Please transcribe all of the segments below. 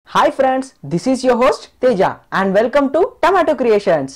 hi friends this is your host Teja and welcome to Tomato Creations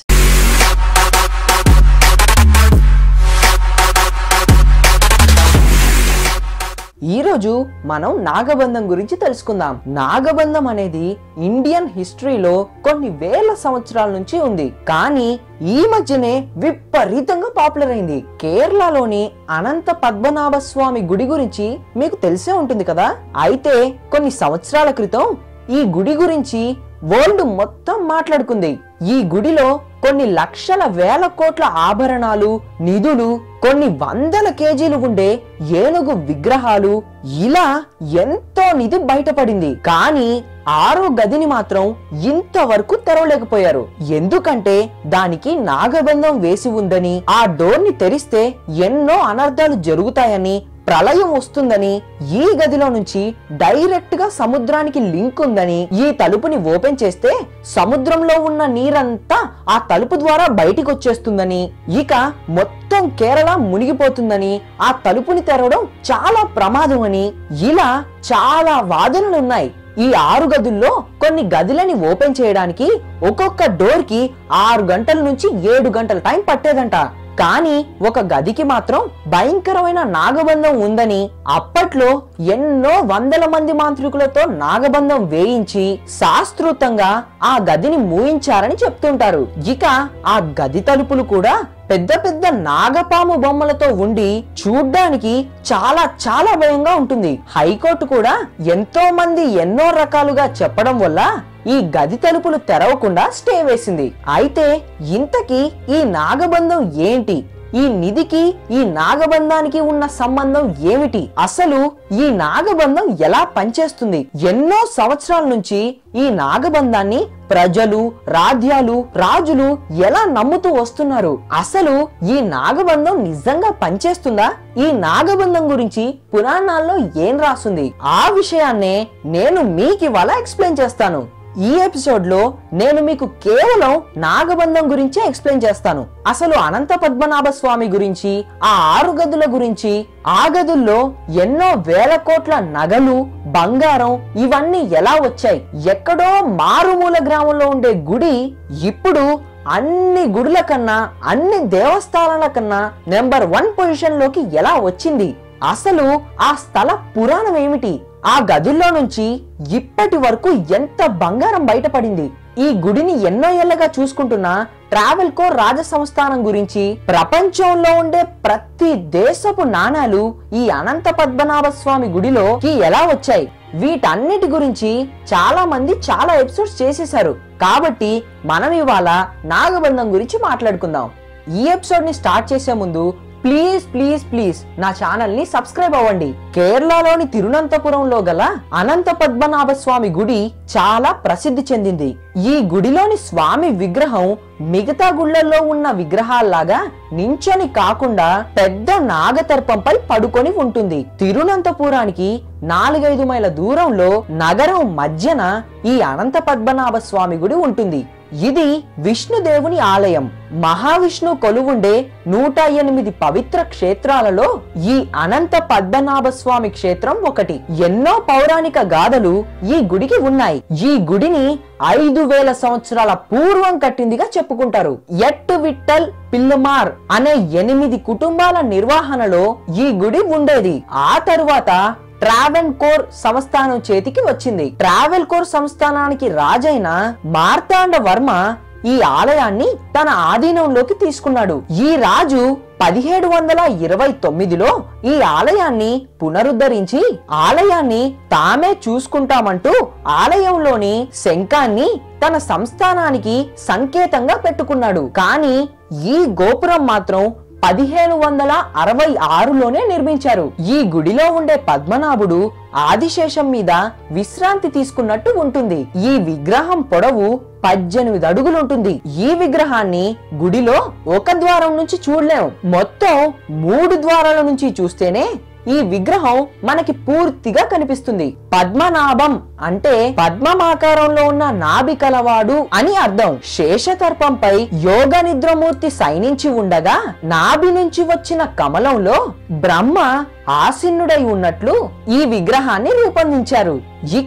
ఈరోజు మనం నాగబంధం గురించి తెలుసుకుందాం నాగబంధం అనేది ఇండియన్ హిస్టరీలో కొన్ని వేల సంవత్సరాల నుంచి ఉంది కానీ ఈ మధ్యనే విపరీతంగా పాపులర్ అయింది కేరళలోని అనంత పద్మనాభ స్వామి గుడి గురించి మీకు తెలిసే ఉంటుంది కదా అయితే కొన్ని సంవత్సరాల క్రితం ఈ గుడి గురించి వరల్డ్ మొత్తం మాట్లాడుకుంది ఈ గుడిలో కొన్ని లక్షల వేల కోట్ల ఆభరణాలు నిధులు కొన్ని వందల కేజీలు ఉండే ఏనుగు విగ్రహాలు ఇలా ఎంతో నిధి బయటపడింది కానీ ఆరో గదిని మాత్రం ఇంతవరకు తెరవలేకపోయారు ఎందుకంటే దానికి నాగబంధం వేసి ఉందని ఆ డోర్ ని తెరిస్తే ఎన్నో అనర్థాలు జరుగుతాయని ప్రళయం వస్తుందని ఈ గదిలో నుంచి డైరెక్ట్ గా సముద్రానికి లింక్ ఉందని ఈ తలుపుని ఓపెన్ చేస్తే సముద్రంలో ఉన్న నీరంతా ఆ తలుపు ద్వారా బయటికి వచ్చేస్తుందని ఇక మొత్తం కేరళ మునిగిపోతుందని ఆ తలుపుని తెరవడం చాలా ప్రమాదం అని ఇలా చాలా వాదనలు ఉన్నాయి ఈ ఆరు గదుల్లో కొన్ని గదులని ఓపెన్ చేయడానికి ఒక్కొక్క డోర్ కి ఆరు గంటల నుంచి ఏడు గంటల టైం పట్టేదంట కానీ ఒక గదికి మాత్రం భయంకరమైన నాగబంధం ఉందని అప్పట్లో ఎన్నో వందల మంది మాంత్రికులతో నాగబంధం వేయించి శాస్త్రోతంగా ఆ గదిని మూయించారని చెప్తుంటారు ఇక ఆ గది తలుపులు కూడా పెద్ద పెద్ద నాగపాము బొమ్మలతో ఉండి చూడ్డానికి చాలా చాలా భయంగా ఉంటుంది హైకోర్టు కూడా ఎంతో మంది ఎన్నో రకాలుగా చెప్పడం వల్ల ఈ గది తలుపులు తెరవకుండా స్టే వేసింది అయితే ఇంతకీ ఈ నాగబంధం ఏంటి ఈ నిధికి ఈ నాగబంధానికి ఉన్న సంబంధం ఏమిటి అసలు ఈ నాగబంధం ఎలా పనిచేస్తుంది ఎన్నో సంవత్సరాల నుంచి ఈ నాగబంధాన్ని ప్రజలు రాజ్యాలు రాజులు ఎలా నమ్ముతూ వస్తున్నారు అసలు ఈ నాగబంధం నిజంగా పనిచేస్తుందా ఈ నాగబంధం గురించి పురాణాల్లో ఏం రాసుంది ఆ విషయాన్నే నేను మీకు ఇవాళ ఎక్స్ప్లెయిన్ చేస్తాను ఈ ఎపిసోడ్ లో నేను మీకు కేవలం నాగబంధం గురించే ఎక్స్ప్లెయిన్ చేస్తాను అసలు అనంత పద్మనాభ స్వామి గురించి ఆ ఆరు గదుల గురించి ఆ గదుల్లో ఎన్నో వేల కోట్ల నగలు బంగారం ఇవన్నీ ఎలా వచ్చాయి ఎక్కడో మారుమూల గ్రామంలో ఉండే గుడి ఇప్పుడు అన్ని గుడుల కన్నా అన్ని దేవస్థానాల కన్నా నెంబర్ వన్ పొజిషన్ లోకి ఎలా వచ్చింది అసలు ఆ స్థల పురాణం ఏమిటి ఆ గదుల్లో నుంచి ఇప్పటి వరకు ఎంత బంగారం బయటపడింది ఈ గుడిని ఎన్నో ఏళ్లగా చూసుకుంటున్న ట్రావెల్ కో రాజ సంస్థానం గురించి ప్రపంచంలో ఉండే ప్రతి దేశపు నాణాలు ఈ అనంత పద్మనాభ స్వామి గుడిలోకి ఎలా వచ్చాయి వీటన్నిటి గురించి చాలా మంది చాలా ఎపిసోడ్స్ చేసేశారు కాబట్టి మనం ఇవాళ నాగబంధం గురించి మాట్లాడుకుందాం ఈ ఎపిసోడ్ ని స్టార్ట్ చేసే ముందు ప్లీజ్ ప్లీజ్ ప్లీజ్ నా ఛానల్ ని సబ్స్క్రైబ్ అవ్వండి కేరళలోని తిరునంతపురంలో గల అనంత పద్మనాభ స్వామి గుడి చాలా ప్రసిద్ధి చెందింది ఈ గుడిలోని స్వామి విగ్రహం మిగతా గుళ్ళల్లో ఉన్న విగ్రహాల్లాగా నించొని కాకుండా పెద్ద నాగతర్పంపై పడుకొని ఉంటుంది తిరునంతపురానికి నాలుగైదు మైల దూరంలో నగరం మధ్యన ఈ అనంత పద్మనాభ స్వామి గుడి ఉంటుంది ఇది విష్ణుదేవుని ఆలయం మహావిష్ణు కొలువుండే నూట ఎనిమిది పవిత్ర క్షేత్రాలలో ఈ అనంత పద్మనాభ స్వామి క్షేత్రం ఒకటి ఎన్నో పౌరాణిక గాథలు ఈ గుడికి ఉన్నాయి ఈ గుడిని ఐదు వేల సంవత్సరాల పూర్వం కట్టిందిగా చెప్పుకుంటారు ఎట్టు విట్టల్ పిల్లమార్ అనే ఎనిమిది కుటుంబాల నిర్వహణలో ఈ గుడి ఉండేది ఆ తరువాత ట్రావెల్ కోర్ సంస్థానం చేతికి వచ్చింది ట్రావెల్ కోర్ సంస్థానానికి రాజైన మార్తాండ వర్మ ఈ ఆలయాన్ని తన ఆధీనంలోకి తీసుకున్నాడు ఈ రాజు పదిహేడు వందల ఇరవై తొమ్మిదిలో ఈ ఆలయాన్ని పునరుద్ధరించి ఆలయాన్ని తామే చూసుకుంటామంటూ ఆలయంలోని శంఖాన్ని తన సంస్థానానికి సంకేతంగా పెట్టుకున్నాడు కానీ ఈ గోపురం మాత్రం పదిహేను వందల అరవై ఆరులోనే నిర్మించారు ఈ గుడిలో ఉండే పద్మనాభుడు ఆదిశేషం మీద విశ్రాంతి తీసుకున్నట్టు ఉంటుంది ఈ విగ్రహం పొడవు పద్దెనిమిది అడుగులు ఉంటుంది ఈ విగ్రహాన్ని గుడిలో ఒక ద్వారం నుంచి చూడలేం మొత్తం మూడు ద్వారాల నుంచి చూస్తేనే ఈ విగ్రహం మనకి పూర్తిగా కనిపిస్తుంది పద్మనాభం అంటే పద్మమాకారంలో ఉన్న నాభి కలవాడు అని అర్థం శేషతర్పంపై యోగ నిద్రమూర్తి సైనించి ఉండగా నాభి నుంచి వచ్చిన కమలంలో బ్రహ్మ ఆసీనుడై ఉన్నట్లు ఈ విగ్రహాన్ని రూపొందించారు ఇక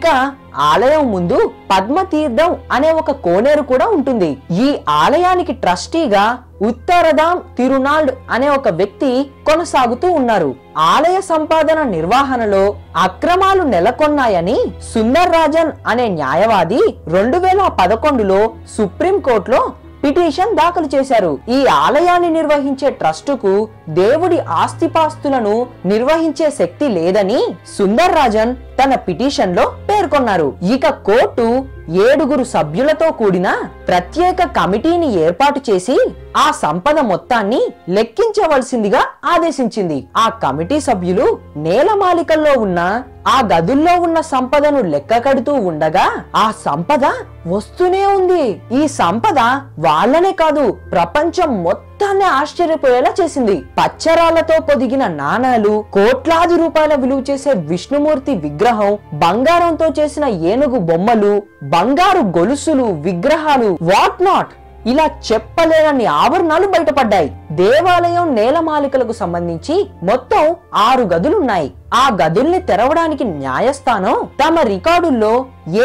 ఆలయం ముందు పద్మతీర్థం అనే ఒక కోనేరు కూడా ఉంటుంది ఈ ఆలయానికి ట్రస్టీగా ఉత్తరదాం తిరునాల్డ్ అనే ఒక వ్యక్తి కొనసాగుతూ ఉన్నారు ఆలయ సంపాదన నిర్వహణలో అక్రమాలు నెలకొన్నాయని సుందర్ రాజన్ అనే న్యాయవాది రెండు వేల పదకొండులో సుప్రీం కోర్టులో పిటిషన్ దాఖలు చేశారు ఈ ఆలయాన్ని నిర్వహించే ట్రస్టుకు దేవుడి ఆస్తిపాస్తులను నిర్వహించే శక్తి లేదని సుందర్ రాజన్ తన పిటిషన్ లో పేర్కొన్నారు ఇక కోర్టు ఏడుగురు సభ్యులతో కూడిన ప్రత్యేక కమిటీని ఏర్పాటు చేసి ఆ సంపద మొత్తాన్ని లెక్కించవలసిందిగా ఆదేశించింది ఆ కమిటీ సభ్యులు నేలమాలికల్లో ఉన్న ఆ గదుల్లో ఉన్న సంపదను లెక్క కడుతూ ఉండగా ఆ సంపద వస్తూనే ఉంది ఈ సంపద వాళ్ళనే కాదు ప్రపంచం మొత్తాన్ని ఆశ్చర్యపోయేలా చేసింది పచ్చరాలతో పొదిగిన నాణాలు కోట్లాది రూపాయల విలువ చేసే విష్ణుమూర్తి విగ్రహం బంగారంతో చేసిన ఏనుగు బొమ్మలు బంగారు గొలుసులు విగ్రహాలు వాట్ నాట్ ఇలా చెప్పలేనన్ని ఆభరణాలు బయటపడ్డాయి దేవాలయం నేలమాలికలకు సంబంధించి మొత్తం ఆరు గదులున్నాయి ఆ గదుల్ని తెరవడానికి న్యాయస్థానం తమ రికార్డుల్లో ఏ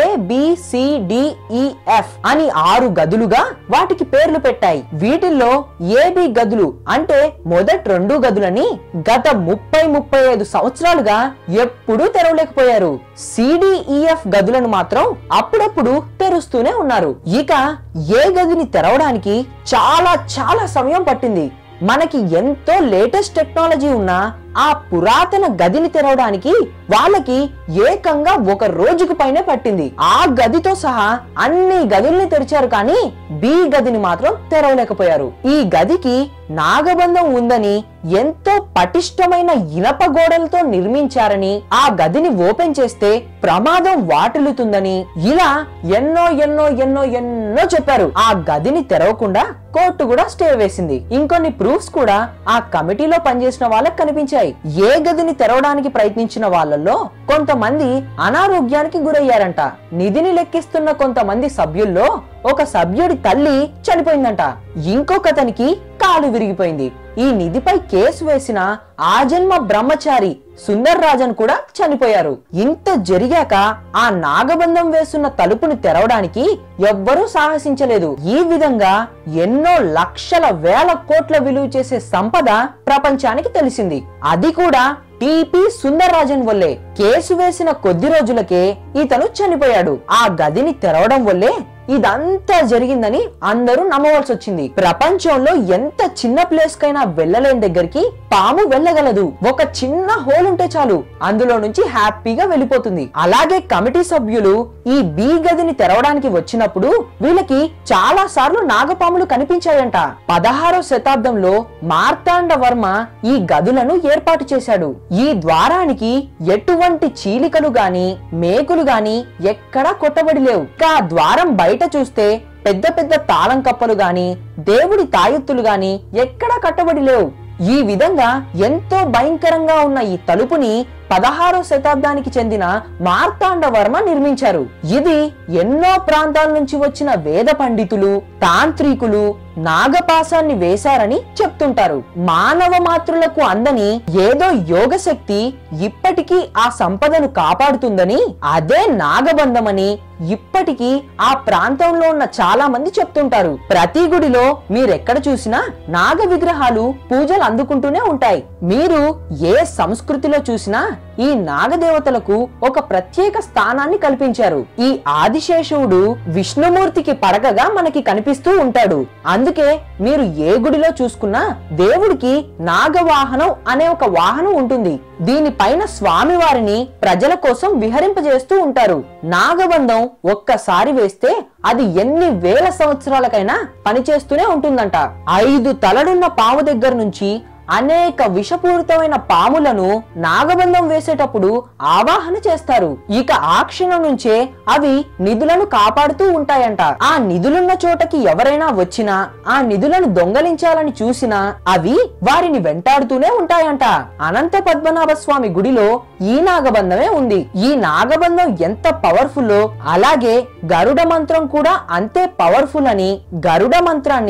ఎఫ్ అని ఆరు గదులుగా వాటికి పేర్లు పెట్టాయి వీటిల్లో ఏబి గదులు అంటే మొదటి రెండు గదులని గత ముప్పై ముప్పై ఐదు సంవత్సరాలుగా ఎప్పుడూ తెరవలేకపోయారు సిడిఈఎఫ్ గదులను మాత్రం అప్పుడప్పుడు తెరుస్తూనే ఉన్నారు ఇక ఏ గదిని తెరవడానికి చాలా చాలా సమయం పట్టింది మనకి ఎంతో లేటెస్ట్ టెక్నాలజీ ఉన్నా ఆ పురాతన గదిని తెరవడానికి వాళ్ళకి ఏకంగా ఒక రోజుకు పైనే పట్టింది ఆ గదితో సహా అన్ని గదుల్ని తెరిచారు కానీ బి గదిని మాత్రం తెరవలేకపోయారు ఈ గదికి నాగబంధం ఉందని ఎంతో పటిష్టమైన ఇనప గోడలతో నిర్మించారని ఆ గదిని ఓపెన్ చేస్తే ప్రమాదం వాటిల్లుతుందని ఇలా ఎన్నో ఎన్నో ఎన్నో ఎన్నో చెప్పారు ఆ గదిని తెరవకుండా కోర్టు కూడా స్టే వేసింది ఇంకొన్ని ప్రూఫ్స్ కూడా ఆ కమిటీలో పనిచేసిన వాళ్ళకి కనిపించాయి ఏ గదిని తెరవడానికి ప్రయత్నించిన వాళ్ళల్లో కొంతమంది అనారోగ్యానికి గురయ్యారంట నిధిని లెక్కిస్తున్న కొంతమంది సభ్యుల్లో ఒక సభ్యుడి తల్లి చనిపోయిందంట ఇంకొకతనికి కాలు విరిగిపోయింది ఈ నిధిపై కేసు వేసిన ఆజన్మ బ్రహ్మచారి సుందర్ రాజన్ కూడా చనిపోయారు ఇంత జరిగాక ఆ నాగబంధం వేసున్న తలుపుని తెరవడానికి ఎవ్వరూ సాహసించలేదు ఈ విధంగా ఎన్నో లక్షల వేల కోట్ల విలువ చేసే సంపద ప్రపంచానికి తెలిసింది అది కూడా టిపి సుందరరాజన్ వల్లే కేసు వేసిన కొద్ది రోజులకే ఇతను చనిపోయాడు ఆ గదిని తెరవడం వల్లే ఇదంతా జరిగిందని అందరూ నమ్మవలసి వచ్చింది ప్రపంచంలో ఎంత చిన్న ప్లేస్ కైనా వెళ్ళలేని దగ్గరికి పాము వెళ్ళగలదు ఒక చిన్న హోల్ ఉంటే చాలు అందులో నుంచి హ్యాపీగా వెళ్ళిపోతుంది అలాగే కమిటీ సభ్యులు ఈ బి గదిని తెరవడానికి వచ్చినప్పుడు వీళ్ళకి చాలా సార్లు నాగపాములు కనిపించాయంట పదహారో శతాబ్దంలో మార్తాండ వర్మ ఈ గదులను ఏర్పాటు చేశాడు ఈ ద్వారానికి ఎటువంటి చీలికలు గాని మేకులు గాని ఎక్కడా కొట్టబడి లేవు ఇక ఆ ద్వారం బయట చూస్తే పెద్ద పెద్ద తాళం కప్పలు గాని దేవుడి తాయెత్తులు గాని ఎక్కడా కట్టబడి లేవు ఈ విధంగా ఎంతో భయంకరంగా ఉన్న ఈ తలుపుని పదహారో శతాబ్దానికి చెందిన మార్తాండ వర్మ నిర్మించారు ఇది ఎన్నో ప్రాంతాల నుంచి వచ్చిన వేద పండితులు తాంత్రికులు నాగపాసాన్ని వేశారని చెప్తుంటారు మానవ మాతృలకు అందని ఏదో యోగ శక్తి ఇప్పటికీ ఆ సంపదను కాపాడుతుందని అదే నాగబంధమని ఇప్పటికీ ఆ ప్రాంతంలో ఉన్న చాలా మంది చెప్తుంటారు ప్రతి గుడిలో మీరెక్కడ చూసినా నాగ విగ్రహాలు పూజలు అందుకుంటూనే ఉంటాయి మీరు ఏ సంస్కృతిలో చూసినా ఈ నాగదేవతలకు ఒక ప్రత్యేక స్థానాన్ని కల్పించారు ఈ ఆదిశేషువుడు విష్ణుమూర్తికి పడకగా మనకి కనిపిస్తూ ఉంటాడు అందుకే మీరు ఏ గుడిలో చూసుకున్నా దేవుడికి నాగవాహనం అనే ఒక వాహనం ఉంటుంది దీనిపైన స్వామివారిని ప్రజల కోసం విహరింపజేస్తూ ఉంటారు నాగబంధం ఒక్కసారి వేస్తే అది ఎన్ని వేల సంవత్సరాలకైనా పనిచేస్తూనే ఉంటుందంట ఐదు తలడున్న పాము దగ్గర నుంచి అనేక విషపూరితమైన పాములను నాగబంధం వేసేటప్పుడు ఆవాహన చేస్తారు ఇక ఆ క్షణం నుంచే అవి నిధులను కాపాడుతూ ఉంటాయంట ఆ నిధులున్న చోటకి ఎవరైనా వచ్చినా ఆ నిధులను దొంగలించాలని చూసినా అవి వారిని వెంటాడుతూనే ఉంటాయంట అనంత పద్మనాభ స్వామి గుడిలో ఈ నాగబంధమే ఉంది ఈ నాగబంధం ఎంత పవర్ఫుల్లో అలాగే గరుడ మంత్రం కూడా అంతే పవర్ఫుల్ అని గరుడ మంత్రాన్ని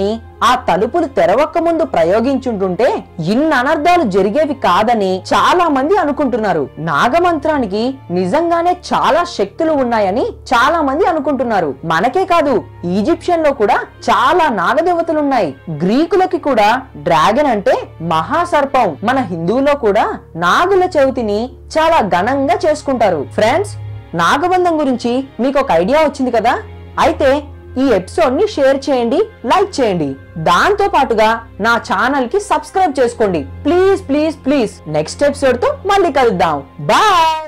ఆ తలుపులు తెరవక ముందు ప్రయోగించుంటుంటే ఇన్ని అనర్థాలు జరిగేవి కాదని చాలా మంది అనుకుంటున్నారు నాగమంత్రానికి నిజంగానే చాలా శక్తులు ఉన్నాయని చాలా మంది అనుకుంటున్నారు మనకే కాదు ఈజిప్షియన్ లో కూడా చాలా నాగదేవతలున్నాయి గ్రీకులకి కూడా డ్రాగన్ అంటే మహాసర్పం మన హిందువులో కూడా నాగుల చవితిని చాలా ఘనంగా చేసుకుంటారు ఫ్రెండ్స్ నాగబంధం గురించి మీకు ఒక ఐడియా వచ్చింది కదా అయితే ఈ ఎపిసోడ్ ని షేర్ చేయండి లైక్ చేయండి దాంతో పాటుగా నా ఛానల్ కి సబ్స్క్రైబ్ చేసుకోండి please please please next episode తో మళ్ళీ కలుద్దాం బాయ్